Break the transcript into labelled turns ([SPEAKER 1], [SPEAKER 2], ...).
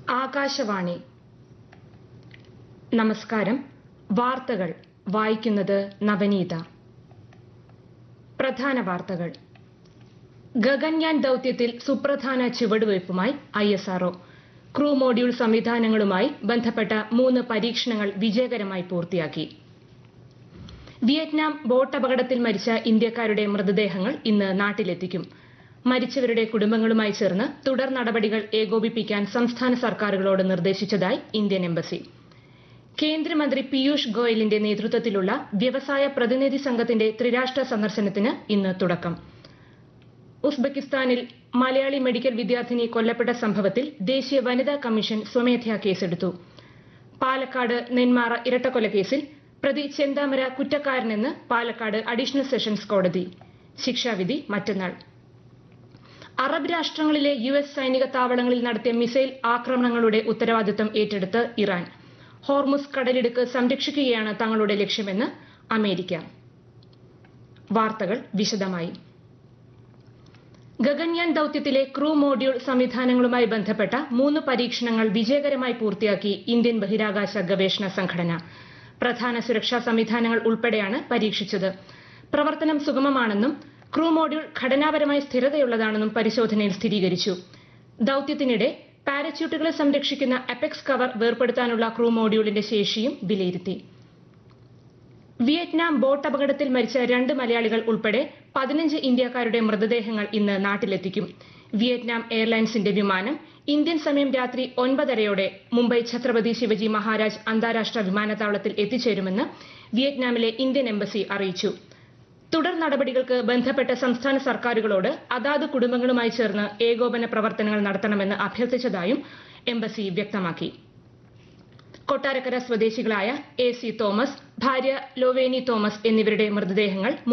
[SPEAKER 1] ആകാശവാണി നമസ്കാരം വാർത്തകൾ വായിക്കുന്നത് നവനീത പ്രധാന വാർത്തകൾ ഗഗൻയാൻ ദൌത്യത്തിൽ സുപ്രധാന ചുവടുവയ്പുമായി I S R O crew module സംവിധാനങ്ങളുമായി ബന്ധപ്പെട്ട മൂന്ന് പരീക്ഷണങ്ങൾ വിജയകരമായി പൂർത്തിയാക്കി വിയറ്റ്നാം ബോട്ട് അപകടത്തിൽ മരിച്ച ഇന്ത്യക്കാരുടെ മൃതദേഹങ്ങൾ ഇന്ന് നാട്ടിലെത്തിക്കും മരിച്ചവരുടെ കുടുംബങ്ങളുമായി ചേർന്ന് തുടർ നടപടികൾ ഏകോപിപ്പിക്കാൻ സംസ്ഥാന സർക്കാരുകളോട് നിർദ്ദേശിച്ചതായി ഇന്ത്യൻ എംബസി കേന്ദ്രമന്ത്രി പീയൂഷ് ഗോയലിന്റെ നേതൃത്വത്തിലുള്ള വ്യവസായ പ്രതിനിധി സംഘത്തിന്റെ ത്രിരാഷ്ട്ര സന്ദർശനത്തിന് ഇന്ന് തുടക്കം ഉസ്ബെക്കിസ്ഥാനിൽ മലയാളി മെഡിക്കൽ വിദ്യാർത്ഥിനി കൊല്ലപ്പെട്ട സംഭവത്തിൽ ദേശീയ വനിതാ കമ്മീഷൻ സ്വമേധയാ കേസെടുത്തു പാലക്കാട് നെന്മാറ ഇരട്ടക്കൊലക്കേസിൽ പ്രതി ചെന്താമര കുറ്റക്കാരനെന്ന് പാലക്കാട് അഡീഷണൽ സെഷൻസ് കോടതി ശിക്ഷാവിധി മറ്റന്നാൾ അറബ് രാഷ്ട്രങ്ങളിലെ യു എസ് സൈനിക താവളങ്ങളിൽ നടത്തിയ മിസൈൽ ആക്രമണങ്ങളുടെ ഉത്തരവാദിത്തം ഏറ്റെടുത്ത് ഇറാൻ ഹോർമുസ് കടലിടുക്ക് സംരക്ഷിക്കുകയാണ് തങ്ങളുടെ ലക്ഷ്യമെന്ന് അമേരിക്ക വാർത്തകൾ വിശദമായി ഗഗൻയാൻ ദൌത്യത്തിലെ ക്രൂ മോഡ്യൂൾ സംവിധാനങ്ങളുമായി ബന്ധപ്പെട്ട മൂന്ന് പരീക്ഷണങ്ങൾ വിജയകരമായി പൂർത്തിയാക്കി ഇന്ത്യൻ ബഹിരാകാശ ഗവേഷണ സംഘടന പ്രധാന സുരക്ഷാ സംവിധാനങ്ങൾ ഉൾപ്പെടെയാണ് പരീക്ഷിച്ചത് പ്രവർത്തനം സുഗമമാണെന്നും ക്രൂ മോഡ്യൂൾ ഘടനാപരമായി സ്ഥിരതയുള്ളതാണെന്നും പരിശോധനയിൽ സ്ഥിരീകരിച്ചു ദൌത്യത്തിനിടെ പാരച്യൂട്ടുകളെ സംരക്ഷിക്കുന്ന അപെക്സ് കവർ വേർപെടുത്താനുള്ള ക്രൂ മോഡ്യൂളിന്റെ ശേഷിയും വിലയിരുത്തി വിയറ്റ്നാം ബോട്ട് അപകടത്തിൽ മരിച്ച രണ്ട് മലയാളികൾ ഉൾപ്പെടെ പതിനഞ്ച് ഇന്ത്യക്കാരുടെ മൃതദേഹങ്ങൾ ഇന്ന് നാട്ടിലെത്തിക്കും വിയറ്റ്നാം എയർലൈൻസിന്റെ വിമാനം ഇന്ത്യൻ സമയം രാത്രി ഒൻപതരയോടെ മുംബൈ ഛത്രപതി ശിവജി മഹാരാജ് അന്താരാഷ്ട്ര വിമാനത്താവളത്തിൽ എത്തിച്ചേരുമെന്ന് വിയറ്റ്നാമിലെ ഇന്ത്യൻ എംബസി അറിയിച്ചു തുടർ നടപടികൾക്ക് ബന്ധപ്പെട്ട സംസ്ഥാന സർക്കാരുകളോട് അതാത് കുടുംബങ്ങളുമായി ചേർന്ന് ഏകോപന പ്രവർത്തനങ്ങൾ നടത്തണമെന്ന് അഭ്യർത്ഥിച്ചതായും എംബസി വ്യക്തമാക്കി കൊട്ടാരക്കര സ്വദേശികളായ എ സി തോമസ് ഭാര്യ ലോവേനി തോമസ് എന്നിവരുടെ മൃതദേഹങ്ങൾ